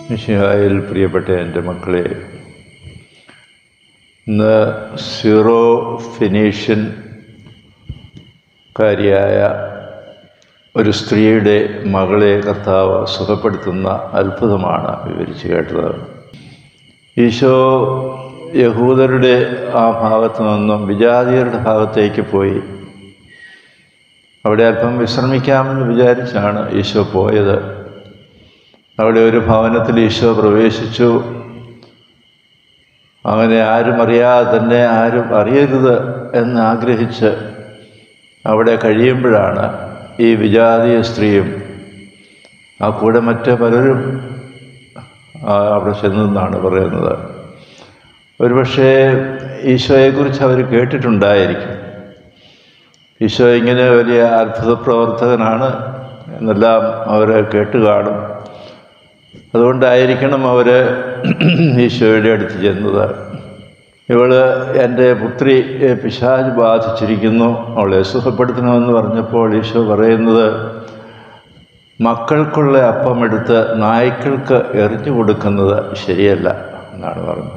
മിഷിഹായിൽ പ്രിയപ്പെട്ട എൻ്റെ മക്കളെ ഇന്ന് സീറോ ഫിനീഷ്യൻ കാരിയായ ഒരു സ്ത്രീയുടെ മകളെ കർത്താവ് സുഖപ്പെടുത്തുന്ന അത്ഭുതമാണ് വിവരിച്ചു കേട്ടത് ഈശോ യഹൂദരുടെ ആ ഭാഗത്തു നിന്നും വിജാതിയരുടെ ഭാഗത്തേക്ക് പോയി അവിടെ അല്പം വിശ്രമിക്കാമെന്ന് വിചാരിച്ചാണ് ഈശോ പോയത് അവിടെ ഒരു ഭവനത്തിൽ ഈശോ പ്രവേശിച്ചു അങ്ങനെ ആരും അറിയാതെ തന്നെ ആരും അറിയരുത് എന്ന് ആഗ്രഹിച്ച് അവിടെ കഴിയുമ്പോഴാണ് ഈ വിജാതീയ സ്ത്രീയും ആ കൂടെ മറ്റ് പലരും അവിടെ ചെന്നെന്നാണ് പറയുന്നത് ഒരുപക്ഷേ ഈശോയെക്കുറിച്ച് അവർ കേട്ടിട്ടുണ്ടായിരിക്കും ഈശോ ഇങ്ങനെ വലിയ അത്ഭുത പ്രവർത്തകനാണ് എന്നെല്ലാം അവർ കേട്ട് കാണും അതുകൊണ്ടായിരിക്കണം അവർ ഈശോയുടെ അടുത്ത് ചെന്നത് ഇവൾ എൻ്റെ പുത്രി പിശാജ് ബാധിച്ചിരിക്കുന്നു അവളെ സുഖപ്പെടുത്തണമെന്ന് പറഞ്ഞപ്പോൾ ഈശോ പറയുന്നത് മക്കൾക്കുള്ള അപ്പം എടുത്ത് നായ്ക്കൾക്ക് എറിഞ്ഞു കൊടുക്കുന്നത് ശരിയല്ല എന്നാണ് പറഞ്ഞത്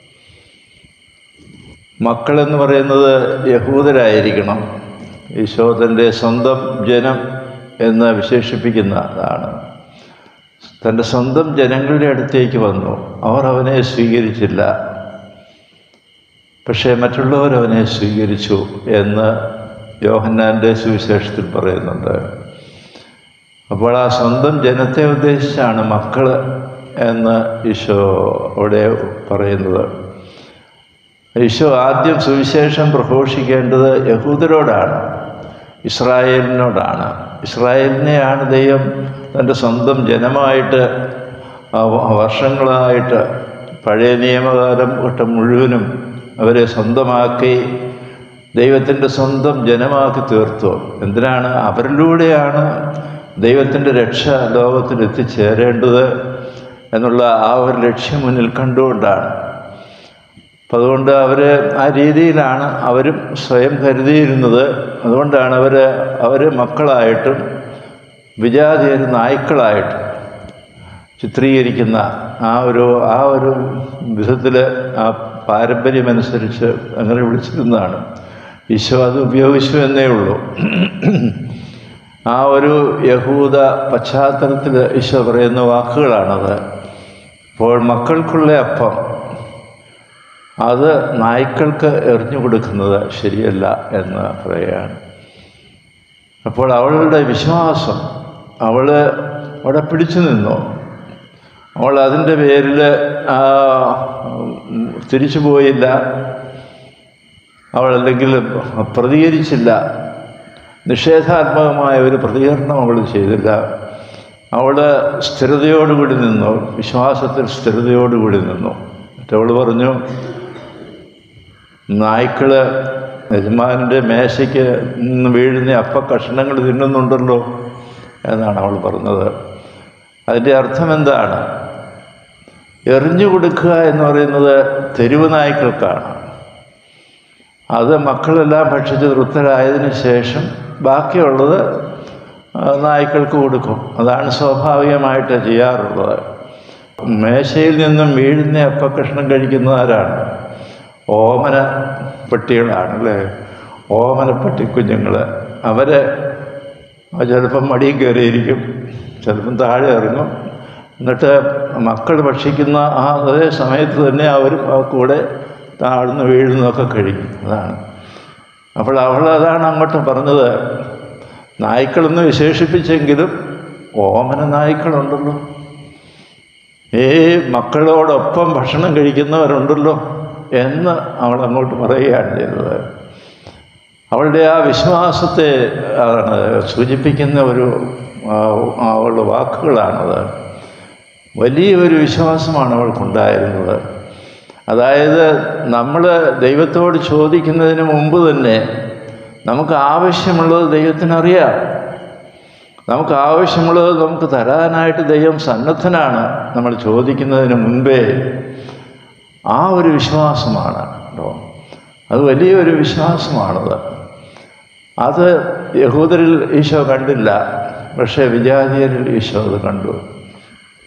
മക്കളെന്ന് പറയുന്നത് യഹൂദരായിരിക്കണം ഈശോ തൻ്റെ സ്വന്തം ജനം എന്ന് വിശേഷിപ്പിക്കുന്നതാണ് തൻ്റെ സ്വന്തം ജനങ്ങളുടെ അടുത്തേക്ക് വന്നു അവർ അവനെ സ്വീകരിച്ചില്ല പക്ഷേ മറ്റുള്ളവർ അവനെ സ്വീകരിച്ചു എന്ന് യോഹന്നാൻ്റെ സുവിശേഷത്തിൽ പറയുന്നുണ്ട് അപ്പോൾ ആ സ്വന്തം ജനത്തെ ഉദ്ദേശിച്ചാണ് മക്കൾ എന്ന് ഈശോ അവിടെ പറയുന്നത് ഈശോ ആദ്യം സുവിശേഷം പ്രഘോഷിക്കേണ്ടത് യഹൂദരോടാണ് ഇസ്രായേലിനോടാണ് ഇസ്രായേലിനെയാണ് ദൈവം തൻ്റെ സ്വന്തം ജനമായിട്ട് വർഷങ്ങളായിട്ട് പഴയ നിയമകാലം തൊട്ട് മുഴുവനും അവരെ സ്വന്തമാക്കി ദൈവത്തിൻ്റെ സ്വന്തം ജനമാക്കി തീർത്തു എന്തിനാണ് അവരിലൂടെയാണ് ദൈവത്തിൻ്റെ രക്ഷ ലോകത്തിൽ എത്തിച്ചേരേണ്ടത് എന്നുള്ള ആ ഒരു ലക്ഷ്യം മുന്നിൽ കണ്ടുകൊണ്ടാണ് അപ്പം അതുകൊണ്ട് അവർ ആ രീതിയിലാണ് അവരും സ്വയം കരുതിയിരുന്നത് അതുകൊണ്ടാണ് അവർ അവർ മക്കളായിട്ടും വിജാതിയർ നായ്ക്കളായിട്ടും ചിത്രീകരിക്കുന്ന ആ ഒരു ആ ഒരു വിധത്തിൽ ആ പാരമ്പര്യമനുസരിച്ച് അങ്ങനെ വിളിച്ചിരുന്നതാണ് ഈശോ അത് ഉപയോഗിച്ചു എന്നേ ഉള്ളൂ ആ ഒരു യഹൂദ പശ്ചാത്തലത്തിൽ ഈശോ പറയുന്ന വാക്കുകളാണത് അപ്പോൾ മക്കൾക്കുള്ള അപ്പം അത് നായ്ക്കൾക്ക് എറിഞ്ഞു കൊടുക്കുന്നത് ശരിയല്ല എന്ന് പറയുകയാണ് അപ്പോൾ അവളുടെ വിശ്വാസം അവൾ അവിടെ പിടിച്ചു നിന്നു അവൾ അതിൻ്റെ പേരിൽ തിരിച്ചു പോയില്ല അവൾ അല്ലെങ്കിൽ പ്രതികരിച്ചില്ല നിഷേധാത്മകമായ ഒരു പ്രതികരണം അവൾ ചെയ്തില്ല അവൾ സ്ഥിരതയോടുകൂടി നിന്നു വിശ്വാസത്തിൽ സ്ഥിരതയോടുകൂടി നിന്നു മറ്റവൾ പറഞ്ഞു നായ്ക്കൾ യജമാനൻ്റെ മേശയ്ക്ക് നിന്ന് വീഴുന്ന അപ്പ കഷ്ണങ്ങൾ തിന്നുന്നുണ്ടല്ലോ എന്നാണ് അവൾ പറഞ്ഞത് അതിൻ്റെ അർത്ഥം എന്താണ് എറിഞ്ഞു കൊടുക്കുക എന്ന് പറയുന്നത് തെരുവ് നായ്ക്കൾക്കാണ് അത് മക്കളെല്ലാം ഭക്ഷിച്ച് തൃപ്തരായതിനു ശേഷം ബാക്കിയുള്ളത് നായ്ക്കൾക്ക് കൊടുക്കും അതാണ് സ്വാഭാവികമായിട്ട് ചെയ്യാറുള്ളത് മേശയിൽ നിന്നും വീഴുന്ന അപ്പക്കഷ്ണം കഴിക്കുന്നവരാണ് ഓമന പട്ടികളാണ് അല്ലേ ഓമന പട്ടിക്കുഞ്ഞുങ്ങൾ അവർ ചിലപ്പം മടിയും കയറിയിരിക്കും ചിലപ്പം താഴെ ഇറങ്ങും എന്നിട്ട് മക്കൾ ഭക്ഷിക്കുന്ന ആ അതേ സമയത്ത് തന്നെ അവരും ആ കൂടെ താഴ്ന്നു വീഴുന്നതൊക്കെ കഴിയും അതാണ് അപ്പോൾ അവൾ അതാണ് അങ്ങോട്ട് പറഞ്ഞത് നായ്ക്കളെന്ന് വിശേഷിപ്പിച്ചെങ്കിലും ഓമന നായ്ക്കളുണ്ടല്ലോ ഏ മക്കളോടൊപ്പം ഭക്ഷണം കഴിക്കുന്നവരുണ്ടല്ലോ എന്ന് അവൾ അങ്ങോട്ട് പറയുകയാണ് ചെയ്തത് അവളുടെ ആ വിശ്വാസത്തെ ആണ് സൂചിപ്പിക്കുന്ന ഒരു അവളുടെ വാക്കുകളാണത് വലിയൊരു വിശ്വാസമാണ് അവൾക്കുണ്ടായിരുന്നത് അതായത് നമ്മൾ ദൈവത്തോട് ചോദിക്കുന്നതിന് മുമ്പ് തന്നെ നമുക്ക് ആവശ്യമുള്ളത് ദൈവത്തിനറിയാം നമുക്ക് ആവശ്യമുള്ളത് നമുക്ക് തരാനായിട്ട് ദൈവം സന്നദ്ധനാണ് നമ്മൾ ചോദിക്കുന്നതിന് മുമ്പേ ആ ഒരു വിശ്വാസമാണ് കേട്ടോ അത് വലിയൊരു വിശ്വാസമാണത് അത് യഹൂദരിൽ ഈശോ കണ്ടില്ല പക്ഷേ വിജാതീയരിൽ ഈശോ അത് കണ്ടു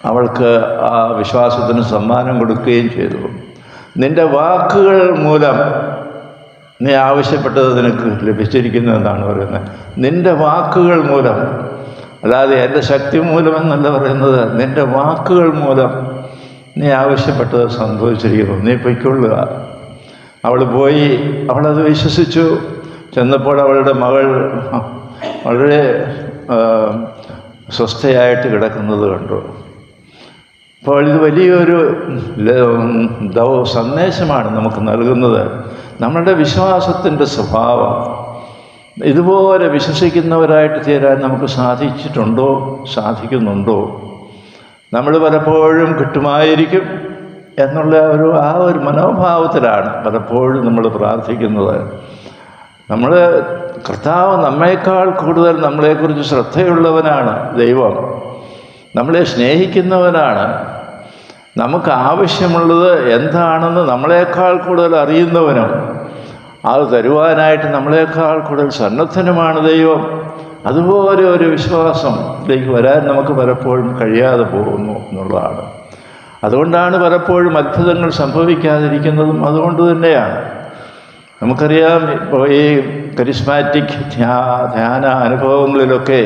അവൾക്ക് ആ വിശ്വാസത്തിന് സമ്മാനം കൊടുക്കുകയും ചെയ്തു നിൻ്റെ വാക്കുകൾ മൂലം നീ ആവശ്യപ്പെട്ടത് നിനക്ക് ലഭിച്ചിരിക്കുന്നു എന്നാണ് പറയുന്നത് നിൻ്റെ വാക്കുകൾ മൂലം അല്ലാതെ എൻ്റെ ശക്തി മൂലമെന്നല്ല പറയുന്നത് നിൻ്റെ വാക്കുകൾ മൂലം നീ ആവശ്യപ്പെട്ടത് സംഭവിച്ചിരിക്കുന്നു നീ പൊയ്ക്കൊള്ളുക അവൾ പോയി അവളത് വിശ്വസിച്ചു ചെന്നപ്പോൾ അവളുടെ മകൾ വളരെ ആ, സ്വസ്ഥയായിട്ട് കിടക്കുന്നത് കണ്ടു അപ്പോൾ ഇത് വലിയൊരു ല- ദൗ സന്ദേശമാണ് നമുക്ക് നൽകുന്നത് നമ്മളുടെ വിശ്വാസത്തിൻ്റെ സ്വഭാവം ഇതുപോലെ വിശ്വസിക്കുന്നവരായിട്ട് തീരാൻ നമുക്ക് സാധിച്ചിട്ടുണ്ടോ സാധിക്കുന്നുണ്ടോ നമ്മൾ പലപ്പോഴും കിട്ടുമായിരിക്കും എന്നുള്ള ഒരു ആ ഒരു മനോഭാവത്തിലാണ് പലപ്പോഴും നമ്മൾ പ്രാർത്ഥിക്കുന്നത് നമ്മൾ കർത്താവ് നമ്മേക്കാൾ കൂടുതൽ നമ്മളെക്കുറിച്ച് ശ്രദ്ധയുള്ളവനാണ് ദൈവം നമ്മളെ സ്നേഹിക്കുന്നവനാണ് നമുക്ക് ആവശ്യമുള്ളത് എന്താണെന്ന് നമ്മളെക്കാൾ കൂടുതൽ അറിയുന്നവനും അത് തരുവാനായിട്ട് നമ്മളെക്കാൾ കൂടുതൽ സന്നദ്ധനുമാണ് ദൈവം അതുപോലെ ഒരു വിശ്വാസത്തിലേക്ക് വരാൻ നമുക്ക് പലപ്പോഴും കഴിയാതെ പോകുന്നു എന്നുള്ളതാണ് അതുകൊണ്ടാണ് പലപ്പോഴും അത്ഭുതങ്ങൾ സംഭവിക്കാതിരിക്കുന്നതും അതുകൊണ്ട് തന്നെയാണ് നമുക്കറിയാം ഇപ്പോൾ ഈ കരിസ്മാറ്റിക് ധ്യാ ധ്യാന അനുഭവങ്ങളിലൊക്കെ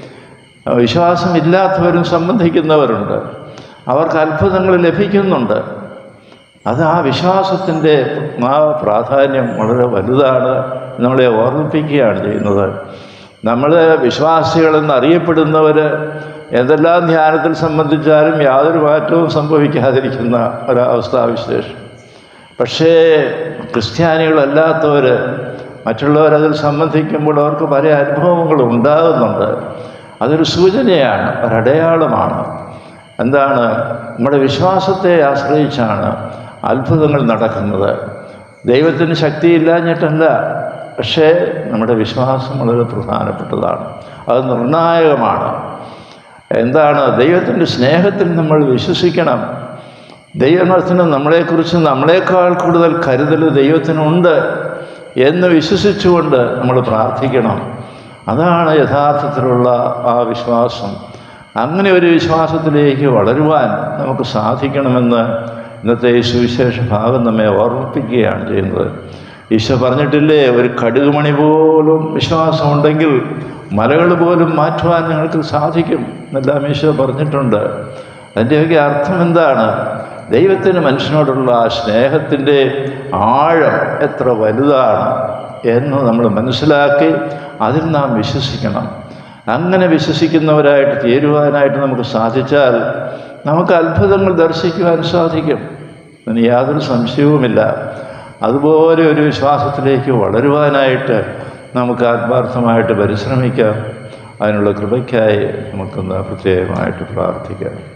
വിശ്വാസമില്ലാത്തവരും സംബന്ധിക്കുന്നവരുണ്ട് അവർക്ക് അത്ഭുതങ്ങൾ ലഭിക്കുന്നുണ്ട് അത് ആ വിശ്വാസത്തിൻ്റെ ആ പ്രാധാന്യം വളരെ വലുതാണ് നമ്മളെ ഓർമ്മിപ്പിക്കുകയാണ് ചെയ്യുന്നത് നമ്മൾ വിശ്വാസികളെന്ന് അറിയപ്പെടുന്നവർ എന്തെല്ലാം ധ്യാനത്തിൽ സംബന്ധിച്ചാലും യാതൊരു മാറ്റവും സംഭവിക്കാതിരിക്കുന്ന ഒരവസ്ഥാവിശേഷം പക്ഷേ ക്രിസ്ത്യാനികളല്ലാത്തവർ മറ്റുള്ളവരതിൽ സംബന്ധിക്കുമ്പോൾ അവർക്ക് പല അനുഭവങ്ങളും ഉണ്ടാകുന്നുണ്ട് അതൊരു സൂചനയാണ് ഒരടയാളമാണ് എന്താണ് നമ്മുടെ വിശ്വാസത്തെ ആശ്രയിച്ചാണ് അത്ഭുതങ്ങൾ നടക്കുന്നത് ദൈവത്തിന് ശക്തിയില്ലാഞ്ഞിട്ടല്ല പക്ഷേ നമ്മുടെ വിശ്വാസം വളരെ പ്രധാനപ്പെട്ടതാണ് അത് നിർണായകമാണ് എന്താണ് ദൈവത്തിൻ്റെ സ്നേഹത്തിൽ നമ്മൾ വിശ്വസിക്കണം ദൈവത്തിന് നമ്മളെക്കുറിച്ച് നമ്മളെക്കാൾ കൂടുതൽ കരുതൽ ദൈവത്തിനുണ്ട് എന്ന് വിശ്വസിച്ചുകൊണ്ട് നമ്മൾ പ്രാർത്ഥിക്കണം അതാണ് യഥാർത്ഥത്തിലുള്ള ആ വിശ്വാസം അങ്ങനെ ഒരു വിശ്വാസത്തിലേക്ക് വളരുവാൻ നമുക്ക് സാധിക്കണമെന്ന് ഇന്നത്തെ ഈ സുവിശേഷ ഭാഗം നമ്മെ ഓർമ്മിപ്പിക്കുകയാണ് ചെയ്യുന്നത് ഈശോ പറഞ്ഞിട്ടില്ലേ ഒരു കടുകുമണി പോലും വിശ്വാസമുണ്ടെങ്കിൽ മലകൾ പോലും മാറ്റുവാൻ നിങ്ങൾക്ക് സാധിക്കും എന്നെല്ലാം ഈശോ പറഞ്ഞിട്ടുണ്ട് അതിൻ്റെയൊക്കെ അർത്ഥം എന്താണ് ദൈവത്തിന് മനുഷ്യനോടുള്ള ആ സ്നേഹത്തിൻ്റെ ആഴം എത്ര വലുതാണ് എന്ന് നമ്മൾ മനസ്സിലാക്കി അതിൽ നാം വിശ്വസിക്കണം അങ്ങനെ വിശ്വസിക്കുന്നവരായിട്ട് തീരുവാനായിട്ട് നമുക്ക് സാധിച്ചാൽ നമുക്ക് അത്ഭുതങ്ങൾ ദർശിക്കുവാൻ സാധിക്കും അതിന് യാതൊരു സംശയവുമില്ല അതുപോലെ ഒരു വിശ്വാസത്തിലേക്ക് വളരുവാനായിട്ട് നമുക്ക് ആത്മാർത്ഥമായിട്ട് പരിശ്രമിക്കാം അതിനുള്ള കൃപയ്ക്കായി നമുക്കൊന്ന് പ്രത്യേകമായിട്ട് പ്രാർത്ഥിക്കാം